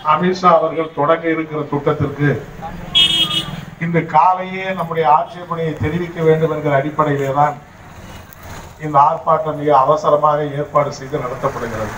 அமித்ஷா அவர்கள் தொடங்க இருக்கிற திட்டத்திற்கு இன்று காலையே நம்முடைய ஆட்சேபனையை தெரிவிக்க வேண்டும் என்கிற அடிப்படையிலே தான் இந்த ஆர்ப்பாட்டம் மிக அவசரமாக ஏற்பாடு செய்து நடத்தப்படுகிறது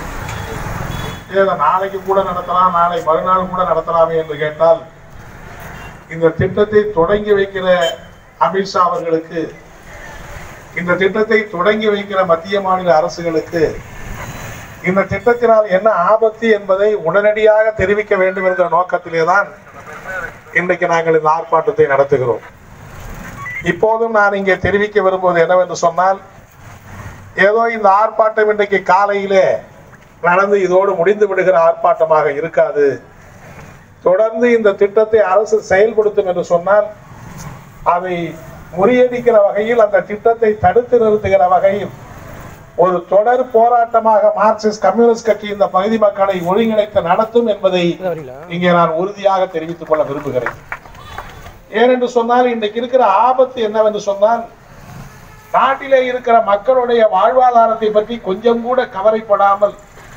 இதை நாளைக்கு கூட நடத்தலாம் நாளை மறுநாள் கூட நடத்தலாமே என்று கேட்டால் இந்த திட்டத்தை தொடங்கி வைக்கிற அமித்ஷா அவர்களுக்கு இந்த திட்டத்தை தொடங்கி வைக்கிற மத்திய மாநில அரசுகளுக்கு இந்த திட்டத்தினால் என்ன ஆபத்து என்பதை உடனடியாக தெரிவிக்க வேண்டும் என்ற நோக்கத்திலே தான் இன்றைக்கு நாங்கள் இந்த ஆர்ப்பாட்டத்தை நடத்துகிறோம் இப்போதும் நான் இங்கே தெரிவிக்க விரும்புவது என்னவென்று சொன்னால் ஏதோ இந்த ஆர்ப்பாட்டம் இன்றைக்கு காலையிலே நடந்து இதோடு முடிந்து விடுகிற ஆர்ப்பாட்டமாக இருக்காது தொடர்ந்து இந்த திட்டத்தை அரசு செயல்படுத்தும் என்று சொன்னால் அதை முறியடிக்கிற வகையில் அந்த திட்டத்தை தடுத்து நிறுத்துகிற வகையில் ஒரு தொடர் போராட்டமாக மார்க்சிஸ்ட் கம்யூனிஸ்ட் கட்சி இந்த பகுதி மக்களை ஒருங்கிணைத்து நடத்தும் என்பதை இங்கே நான் உறுதியாக தெரிவித்துக் கொள்ள விரும்புகிறேன் ஏனென்று சொன்னால் இன்றைக்கு இருக்கிற ஆபத்து என்னவென்று சொன்னால் நாட்டிலே இருக்கிற மக்களுடைய வாழ்வாதாரத்தை பற்றி கொஞ்சம் கூட கவலைப்படாமல்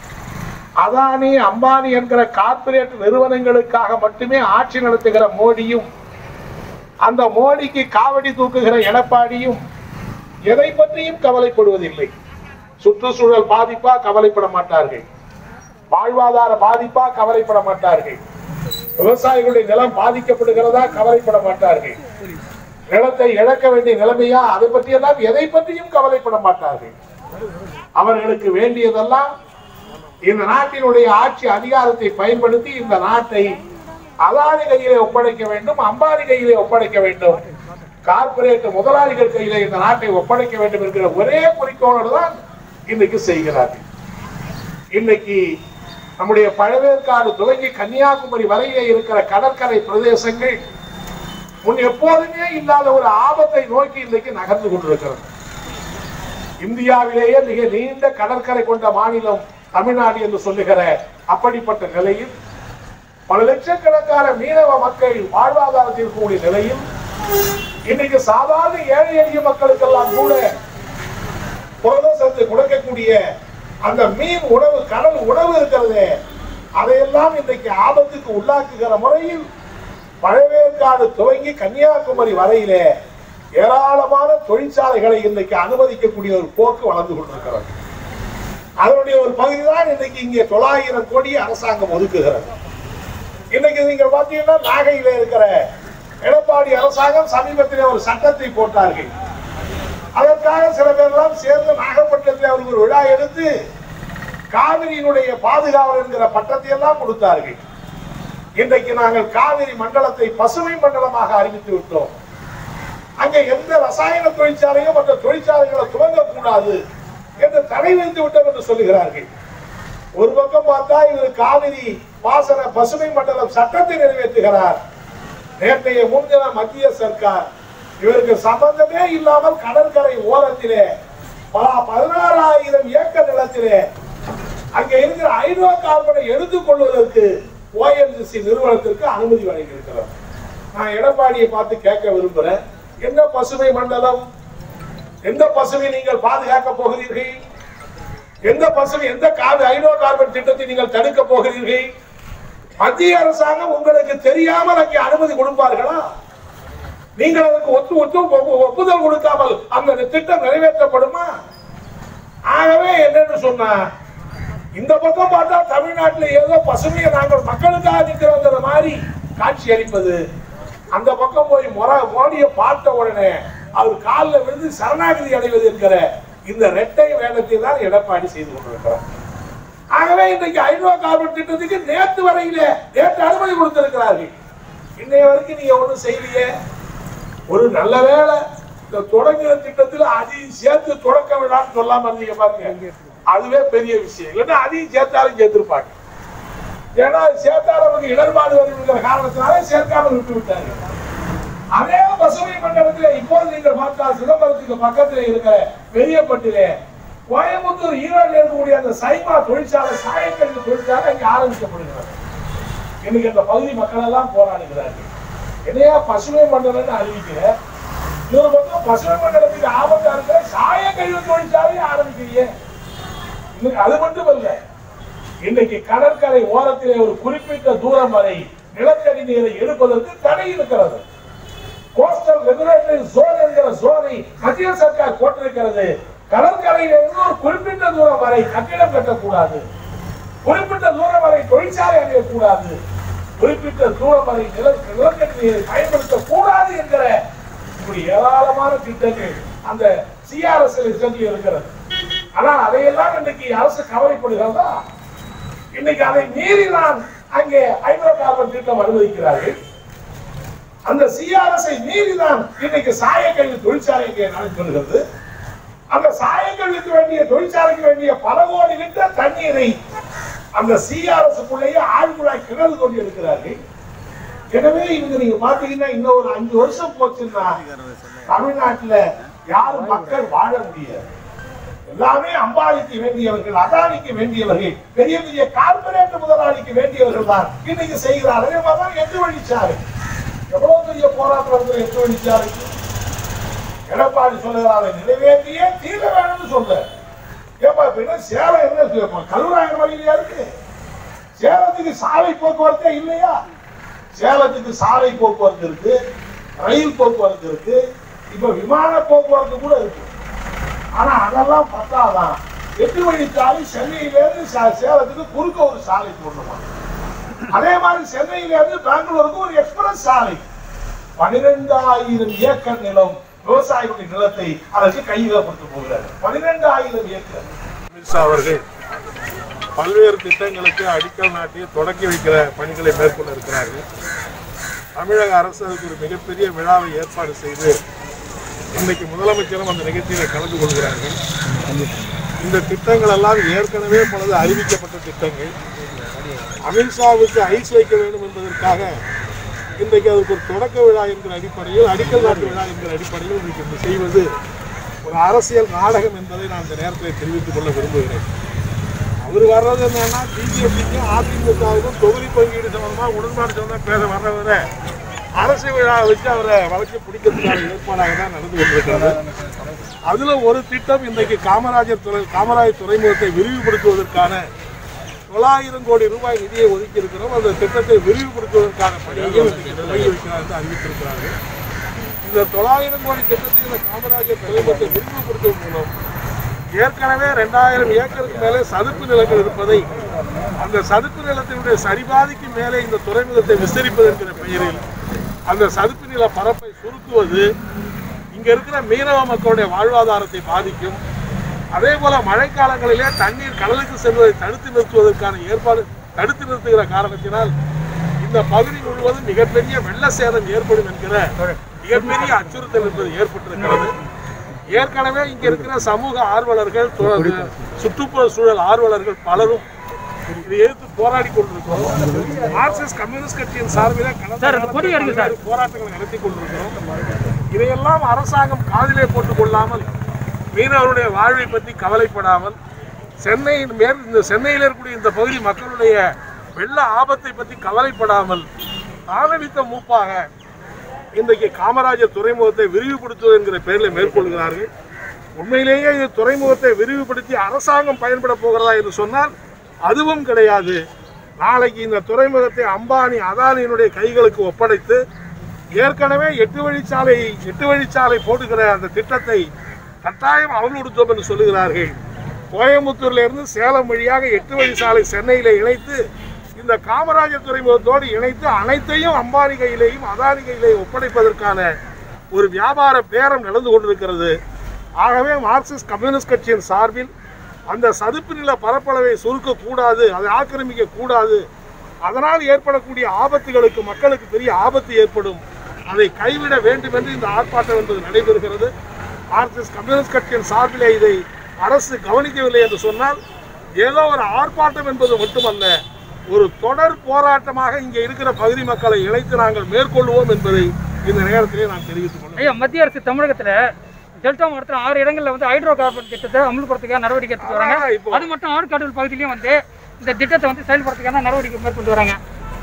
அதானி அம்பானி என்கிற கார்ப்பரேட் நிறுவனங்களுக்காக மட்டுமே ஆட்சி நடத்துகிற மோடியும் அந்த மோடிக்கு காவடி தூக்குகிற எடப்பாடியும் எதை பற்றியும் கவலைப்படுவதில்லை சுற்றுச்சூழல் பாதிப்பா கவலைப்பட மாட்டார்கள் வாழ்வாதார பாதிப்பா கவலைப்பட மாட்டார்கள் விவசாயிகளுடைய நிலம் பாதிக்கப்படுகிறதா கவலைப்பட மாட்டார்கள் நிலத்தை இழக்க வேண்டிய நிலைமையா அதை பற்றியெல்லாம் எதை பற்றியும் கவலைப்பட மாட்டார்கள் அவர்களுக்கு வேண்டியதெல்லாம் இந்த நாட்டினுடைய ஆட்சி அதிகாரத்தை பயன்படுத்தி இந்த நாட்டை அதானி கையிலே ஒப்படைக்க வேண்டும் அம்பானி கையிலே ஒப்படைக்க வேண்டும் கார்ப்பரேட் முதலாளிகள் கையிலே இந்த நாட்டை ஒப்படைக்க வேண்டும் என்கிற ஒரே குறிக்கோளோடு தான் இன்னைக்கு செய்கிறார்கள் இன்னைக்கு நம்முடைய பழவேற்காடு துவங்கி கன்னியாகுமரி வரையிலே இருக்கிற கடற்கரை பிரதேசங்கள் முன் எப்போதுமே இல்லாத ஒரு ஆபத்தை நோக்கி இன்னைக்கு நகர்ந்து கொண்டிருக்கிறது இந்தியாவிலேயே மிக நீண்ட கடற்கரை கொண்ட மாநிலம் தமிழ்நாடு என்று சொல்லுகிற அப்படிப்பட்ட நிலையில் பல லட்சக்கணக்கான மீனவ மக்கள் வாழ்வாதாரத்தில் இருக்கக்கூடிய நிலையில் இன்னைக்கு சாதாரண ஏழை எளிய மக்களுக்கெல்லாம் கூட புரதசத்து கொடுக்கக்கூடிய அந்த மீன் உணவு கடல் உணவு இருக்கிறது அதையெல்லாம் இன்றைக்கு ஆபத்துக்கு உள்ளாக்குகிற முறையில் பழவேற்காடு துவங்கி கன்னியாகுமரி வரையிலே ஏராளமான தொழிற்சாலைகளை இன்றைக்கு அனுமதிக்கக்கூடிய ஒரு போக்கு வளர்ந்து கொண்டிருக்கிறது அதனுடைய ஒரு பகுதி தான் இன்னைக்கு இங்கே தொள்ளாயிரம் கோடி அரசாங்கம் ஒதுக்குகிறது இன்னைக்கு நீங்க பாத்தீங்கன்னா நாகையில இருக்கிற எடப்பாடி அரசாங்கம் சமீபத்திலே ஒரு சட்டத்தை போட்டார்கள் அதற்காக சில பேர் எல்லாம் சேர்ந்து நாகப்பட்டினத்தில் அவருக்கு ஒரு விழா எடுத்து காவிரியினுடைய பாதுகாவலர் என்கிற பட்டத்தை எல்லாம் கொடுத்தார்கள் இன்றைக்கு நாங்கள் காவிரி மண்டலத்தை பசுமை மண்டலமாக அறிவித்து விட்டோம் அங்க எந்த ரசாயன தொழிற்சாலையும் மற்ற தொழிற்சாலைகளை துவங்கக்கூடாது என்று தடை வைத்து விட்டோம் என்று சொல்லுகிறார்கள் ஒரு பக்கம் பார்த்தா இவர் காவிரி பாசன பசுமை மண்டலம் சட்டத்தை நிறைவேற்றுகிறார் நேற்றைய முன்தினம் மத்திய சர்க்கார் இவருக்கு சம்பந்தமே இல்லாமல் கடற்கரை ஓரத்திலே பல பதினாறாயிரம் ஏக்கர் நிலத்திலே அங்க இருக்கிற ஹைட்ரோ கார்பனை எடுத்துக் கொள்வதற்கு ஓஎன்ஜிசி நிறுவனத்திற்கு அனுமதி வழங்கியிருக்கிறார் நான் எடப்பாடியை பார்த்து கேட்க விரும்புறேன் என்ன பசுமை மண்டலம் எந்த பசுமை நீங்கள் பாதுகாக்க போகிறீர்கள் எந்த பசுமை எந்த கார்பன் ஹைட்ரோ கார்பன் திட்டத்தை நீங்கள் தடுக்க போகிறீர்கள் மத்திய அரசாங்கம் உங்களுக்கு தெரியாமல் அங்கே அனுமதி கொடுப்பார்களா நீங்கள் அதுக்கு ஒத்து ஒத்து ஒப்பு- ஒப்புதல் கொடுக்காமல் அந்த திட்டம் நிறைவேற்றப்படுமா ஆகவே என்னன்னு சொன்னா இந்த பக்கம் பார்த்தா தமிழ்நாட்டில் ஏதோ பசுமையை நாங்கள் மக்களுக்காக நிற்கிறோங்கிற மாதிரி காட்சி அளிப்பது அந்த பக்கம் போய் மொர மோடியை பார்த்த உடனே அவர் காலில் விழுந்து சரணாகதி அடைவது என்கிற இந்த ரெட்டை வேடத்தை தான் எடப்பாடி செய்து கொண்டிருக்கிறார் ஆகவே இன்றைக்கு ஹைட்ரோ கார்பன் திட்டத்துக்கு நேற்று வரையிலே நேற்று அனுமதி கொடுத்திருக்கிறார்கள் இன்னைய வரைக்கும் நீங்க ஒண்ணும் செய்யலையே ஒரு நல்ல வேளை இந்த தொடங்குற திட்டத்தில் அதையும் சேர்த்து தொடக்க விடான்னு சொல்லாம இருந்தீங்க பாருங்க அதுவே பெரிய விஷயம் இல்லைன்னா அதையும் சேர்த்தாலும் சேர்த்திருப்பாங்க ஏன்னா அது சேர்த்தால் நமக்கு இடர்பாடு வருகிற காரணத்தினால சேர்க்காம விட்டு விட்டாங்க அதே பசுமை மண்டலத்தில் இப்போது நீங்கள் பார்த்தால் சிதம்பரத்துக்கு பக்கத்தில் இருக்கிற பெரியப்பட்டிலே கோயம்புத்தூர் ஈரோடு இருக்கக்கூடிய அந்த சைமா தொழிற்சாலை சாயக்கழிவு தொழிற்சாலை இங்கே ஆரம்பிக்கப்படுகிறது இன்னைக்கு அந்த பகுதி மக்கள் எல்லாம் போராடுகிறார்கள் என்னையா பசுமை மண்டலம்னு அறிவிக்கிற இன்னொரு பக்கம் பசுமை மண்டலத்துக்கு ஆபத்தா இருக்கிற சாய கழிவு தொழிற்சாலையை ஆரம்பிக்கிறீங்க இன்னைக்கு அது மட்டும் இல்ல இன்னைக்கு கடற்கரை ஓரத்திலே ஒரு குறிப்பிட்ட தூரம் வரை நிலத்தடி நீரை எடுப்பதற்கு தடை இருக்கிறது கோஸ்டல் ரெகுலேட்டரி ஜோன் என்கிற ஜோனை மத்திய சர்க்கார் போட்டிருக்கிறது கடற்கரையில இருந்து ஒரு குறிப்பிட்ட தூரம் வரை கட்டிடம் கட்டக்கூடாது குறிப்பிட்ட தூரம் வரை தொழிற்சாலை அமையக்கூடாது குறிப்பிட்ட தூரம் வரை நில நிலத்தடி நீரை பயன்படுத்தக்கூடாது என்கிற இப்படி ஏராளமான திட்டங்கள் அந்த சிஆர்எஸ் திட்டத்தில் இருக்கிறது ஆனால் அதையெல்லாம் இன்னைக்கு அரசு கவலைப்படுகிறதா இன்னைக்கு அதை மீறி தான் அங்கே ஹைட்ரோ கார்பன் திட்டம் அனுமதிக்கிறார்கள் அந்த சிஆர்எஸ் மீறி தான் இன்னைக்கு சாயக்கழிவு தொழிற்சாலை இங்கே நடைபெறுகிறது அந்த சாயக்கழிவுக்கு வேண்டிய தொழிற்சாலைக்கு வேண்டிய பல கோடி லிட்டர் தண்ணீரை அந்த சிஆர்எஸ் குள்ளேயே ஆழ்குழாய் கிணறு கொண்டு இருக்கிறார்கள் எனவே இவங்க நீங்க பாத்தீங்கன்னா இன்னும் ஒரு அஞ்சு வருஷம் போச்சுன்னா தமிழ்நாட்டுல யாரும் மக்கள் வாழ முடியாது எல்லாமே அம்பானிக்கு வேண்டியவர்கள் அதானிக்கு வேண்டியவர்கள் பெரிய பெரிய கார்பரேட் முதலாளிக்கு வேண்டியவர்கள் தான் இன்னைக்கு செய்கிறார் அதே மாதிரி தான் எட்டு வழிச்சாலை எவ்வளவு பெரிய போராட்டம் நடந்தது எட்டு வழிச்சாலைக்கு எடப்பாடி சொல்லுகிறார் அதை நிறைவேற்றியே தீர வேணும்னு சொல்ற ஏப்பா இப்ப என்ன சேலம் என்ன செய்யப்பா? கல்லூராயன் வழியிலயா இருக்கு சேலத்துக்கு சாலை போக்குவரத்தே இல்லையா சேலத்துக்கு சாலை போக்குவரத்து இருக்கு ரயில் போக்குவரத்து இருக்கு இப்ப விமான போக்குவரத்து கூட இருக்கு ஆனா அதெல்லாம் பத்தாதான் எட்டு வழி சாலை சென்னையிலேருந்து சே- சேலத்துக்கு குறுக்க ஒரு சாலை போடணும் அதே மாதிரி சென்னையிலேருந்து பெங்களூருக்கு ஒரு எக்ஸ்பிரஸ் சாலை பனிரெண்டாயிரம் ஏக்கர் நிலம் விவசாயிகளுடைய நிலத்தை அதற்கு கையகப்படுத்த போகிறார் பனிரெண்டாயிரம் ஏக்கர் அமித்ஷா அவர்கள் பல்வேறு திட்டங்களுக்கு அடிக்கல் நாட்டி தொடக்கி வைக்கிற பணிகளை மேற்கொள்ள இருக்கிறார்கள் தமிழக அரசு அதுக்கு ஒரு மிகப்பெரிய விழாவை ஏற்பாடு செய்து இன்னைக்கு முதலமைச்சரும் அந்த நிகழ்ச்சியில் கலந்து கொள்கிறார்கள் இந்த திட்டங்கள் எல்லாம் ஏற்கனவே பலது அறிவிக்கப்பட்ட திட்டங்கள் அமித்ஷாவுக்கு ஐஸ் வைக்க வேண்டும் என்பதற்காக இன்றைக்கு அதுக்கு ஒரு தொடக்க விழா என்கிற அடிப்படையில் அடிக்கல் நாட்டு விழா என்கிற அடிப்படையில் இன்றைக்கு இது செய்வது ஒரு அரசியல் நாடகம் என்பதை நான் இந்த நேரத்தில் தெரிவித்துக் கொள்ள விரும்புகிறேன் அவர் வர்றது என்னன்னா பிஜேபிக்கும் அதிமுகவுக்கும் தொகுதி பங்கீடு சம்பந்தமா உடன்பாடு சம்பந்தமா பேச வர்றவர அரசு விழாவை வச்சு அவரை வழக்கு பிடிக்கிறதுக்கான ஏற்பாடாக தான் நடந்து கொண்டிருக்கிறது அதுல ஒரு திட்டம் இன்றைக்கு காமராஜர் துறை காமராஜர் துறைமுகத்தை விரிவுபடுத்துவதற்கான தொள்ளாயிரம் கோடி ரூபாய் நிதியை ஒதுக்கி இருக்கிறோம் அந்த திட்டத்தை விரிவுபடுத்துவதற்கான பணியையும் இன்றைக்கு தொடங்கி வைக்கிறார் என்று அறிவித்திருக்கிறார்கள் இந்த தொள்ளாயிரம் கோடி திட்டத்தை இந்த காமராஜர் துறைமுகத்தை விரிவுபடுத்துவதன் மூலம் ஏற்கனவே ரெண்டாயிரம் ஏக்கருக்கு மேலே சதுப்பு நிலங்கள் இருப்பதை அந்த சதுப்பு நிலத்தினுடைய சரிபாதிக்கு மேலே இந்த துறைமுகத்தை விஸ்தரிப்பது என்கிற பெயரில் அந்த சதுப்பு நில பரப்பை சுருக்குவது இங்க இருக்கிற மீனவ மக்களுடைய வாழ்வாதாரத்தை பாதிக்கும் அதே போல மழைக்காலங்களிலே தண்ணீர் கடலுக்கு செல்வதை தடுத்து நிறுத்துவதற்கான ஏற்பாடு தடுத்து நிறுத்துகிற காரணத்தினால் இந்த பகுதி முழுவதும் மிகப்பெரிய வெள்ள சேதம் ஏற்படும் என்கிற மிகப்பெரிய அச்சுறுத்தல் என்பது ஏற்பட்டிருக்கிறது ஏற்கனவே இங்க இருக்கிற சமூக ஆர்வலர்கள் து- சுற்றுப்புற சூழல் ஆர்வலர்கள் பலரும் இதை எதிர்த்து போராடி கொண்டிருக்கிறோம் மார்க்சிஸ்ட் கம்யூனிஸ்ட் கட்சியின் சார்பில் கடந்த காலத்தில் பல்வேறு போராட்டங்களை நடத்தி கொண்டிருக்கிறோம் இதையெல்லாம் அரசாங்கம் காதிலே போட்டுக் கொள்ளாமல் மீனவருடைய வாழ்வை பற்றி கவலைப்படாமல் சென்னை மேற் இந்த சென்னையில் இருக்கக்கூடிய இந்த பகுதி மக்களுடைய வெள்ள ஆபத்தை பற்றி கவலைப்படாமல் ஆரம்பித்த மூப்பாக இன்றைக்கு காமராஜர் துறைமுகத்தை விரிவுபடுத்துவது என்கிற பெயரில் மேற்கொள்கிறார்கள் உண்மையிலேயே இது துறைமுகத்தை விரிவுபடுத்தி அரசாங்கம் பயன்பட போகிறதா என்று சொன்னால் அதுவும் கிடையாது நாளைக்கு இந்த துறைமுகத்தை அம்பானி அதானியினுடைய கைகளுக்கு ஒப்படைத்து ஏற்கனவே எட்டு வழிச்சாலை எட்டு வழிச்சாலை போடுகிற அந்த திட்டத்தை கட்டாயம் அமல்படுத்துவோம் என்று சொல்லுகிறார்கள் கோயம்புத்தூர்ல இருந்து சேலம் வழியாக எட்டு வழிச்சாலை சென்னையில இணைத்து இந்த காமராஜர் துறைமுகத்தோடு இணைத்து அனைத்தையும் அம்பானி கையிலேயும் அதானி கையிலேயும் ஒப்படைப்பதற்கான ஒரு வியாபார பேரம் நடந்து கொண்டிருக்கிறது ஆகவே மார்க்சிஸ்ட் கம்யூனிஸ்ட் கட்சியின் சார்பில் அந்த சதுப்பு நில பரப்பளவை சுருக்கக்கூடாது அதை ஆக்கிரமிக்க கூடாது அதனால் ஏற்படக்கூடிய ஆபத்துகளுக்கு மக்களுக்கு பெரிய ஆபத்து ஏற்படும் அதை கைவிட வேண்டும் என்று இந்த ஆர்ப்பாட்டம் என்பது நடைபெறுகிறது மார்க்சிஸ்ட் கம்யூனிஸ்ட் கட்சியின் சார்பிலே இதை அரசு கவனிக்கவில்லை என்று சொன்னால் ஏதோ ஒரு ஆர்ப்பாட்டம் என்பது மட்டுமல்ல ஒரு தொடர் போராட்டமாக இங்கே இருக்கிற பகுதி மக்களை இணைத்து நாங்கள் மேற்கொள்வோம் என்பதை இந்த நேரத்திலே நான் தெரிவித்துக் கொள்கிறேன் ஐயா மத்திய அரசு தமிழகத்துல டெல்டா மாவட்டத்தில் ஆறு இடங்கள்ல வந்து ஹைட்ரோ கார்பன் திட்டத்தை அமல்படுத்துக்காக நடவடிக்கை எடுத்துட்டு வராங்க ஆனா இப்போ- அது மட்டும் ஆற்காடு பகுதியிலையும் வந்து இந்த திட்டத்தை வந்து செயல்படுத்துக்கான நடவடிக்கை மேற்கொண்டு வராங்க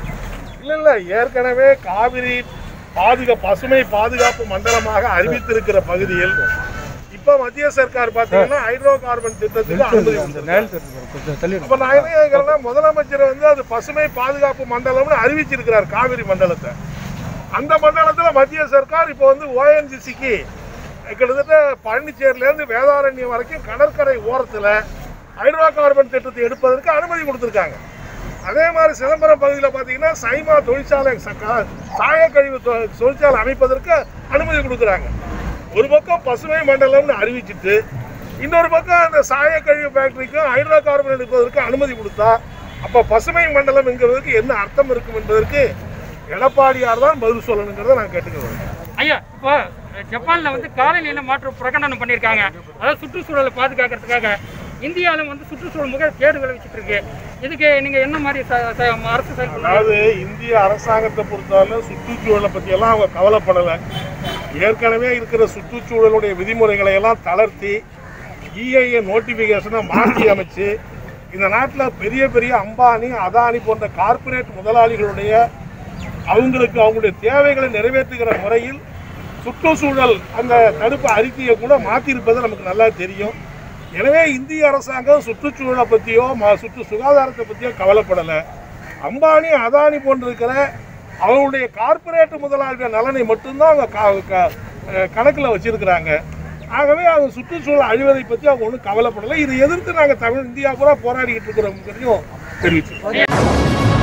இல்ல இல்ல ஏற்கனவே காவிரி பாதுகா பசுமை பாதுகாப்பு மண்டலமாக அறிவித்திருக்கிற பகுதியில் இப்ப இப்ப மத்திய சர்க்கார் பாத்தீங்கன்னா ஹைட்ரோ கார்பன் திட்டத்துக்கு அனுமதி கொடுத்திருக்காங்க. கொஞ்சம் தள்ளி அப்ப நான் என்ன கேட்கிறேன்னா முதலமைச்சர் வந்து அது பசுமை பாதுகாப்பு மண்டலம்னு அறிவிச்சிருக்கிறார் காவிரி மண்டலத்தை அந்த மண்டலத்துல மத்திய சர்க்கார் இப்போ வந்து ஓஎன்ஜிசிக்கு கிட்டத்தட்ட பழனிச்சேரியில இருந்து வேதாரண்யம் வரைக்கும் கடற்கரை ஓரத்துல ஹைட்ரோ கார்பன் திட்டத்தை எடுப்பதற்கு அனுமதி கொடுத்திருக்காங்க அதே மாதிரி சிதம்பரம் பகுதியில் பார்த்தீங்கன்னா சைமா தொழிற்சாலை ச- கா- சாயக்கழிவு தொ- தொழிற்சாலை அமைப்பதற்கு அனுமதி கொடுக்குறாங்க ஒரு பக்கம் பசுமை மண்டலம்னு அறிவிச்சிட்டு இன்னொரு பக்கம் அந்த சாயக்கழிவு ஃபேக்டரிக்கும் ஹைட்ரோ கார்பன் எடுப்பதற்கு அனுமதி கொடுத்தா அப்போ பசுமை மண்டலம் என்கிறதுக்கு என்ன அர்த்தம் இருக்கும் என்பதற்கு எடப்பாடியார் தான் பதில் சொல்லணுங்கிறத நான் கேட்டுக்கிறேன் ஐயா இப்போ ஜப்பான்ல வந்து காலநிலை மாற்ற பிரகடனம் பண்ணியிருக்காங்க அதாவது சுற்றுச்சூழலை பாதுகாக்கிறதுக்காக இந்தியாவில் வந்து சுற்றுச்சூழல் முக கேடு விளைவிச்சிட்டு இருக்கு இதுக்கு நீங்க என்ன மாதிரி ச- ச- அரசு செயல்படுறாங்க அதாவது இந்திய அரசாங்கத்தை பொறுத்தவரை சுற்றுச்சூழலை பற்றியெல்லாம் அவங்க கவலைப்படலை ஏற்கனவே இருக்கிற சுற்றுச்சூழலுடைய விதிமுறைகளை எல்லாம் தளர்த்தி இஐஏ நோட்டிஃபிகேஷனை மாற்றி அமைச்சு இந்த நாட்டில் பெரிய பெரிய அம்பானி அதானி போன்ற கார்ப்பரேட் முதலாளிகளுடைய அவங்களுக்கு அவங்களுடைய தேவைகளை நிறைவேற்றுகிற முறையில் சுற்றுச்சூழல் அந்த தடுப்பு அறிக்கையை கூட மாற்றிருப்பது நமக்கு நல்லா தெரியும் எனவே இந்திய அரசாங்கம் சுற்றுச்சூழலை பற்றியோ ம- சுற்று சுகாதாரத்தை பற்றியோ கவலைப்படலை அம்பானி அதானி போன்றிருக்கிற அவங்களுடைய கார்ப்பரேட் முதலாளிகள் நலனை மட்டும்தான் அவங்க கா- க- அஹ் கணக்குல வச்சிருக்கிறாங்க ஆகவே அவங்க சுற்றுச்சூழல் அழிவதை பற்றி அவங்க ஒன்றும் கவலைப்படலை இதை எதிர்த்து நாங்கள் தமிழ் இந்தியா பூரா போராடிக்கிட்டு இருக்கிறோம் தெரிவிச்சிருக்கோம்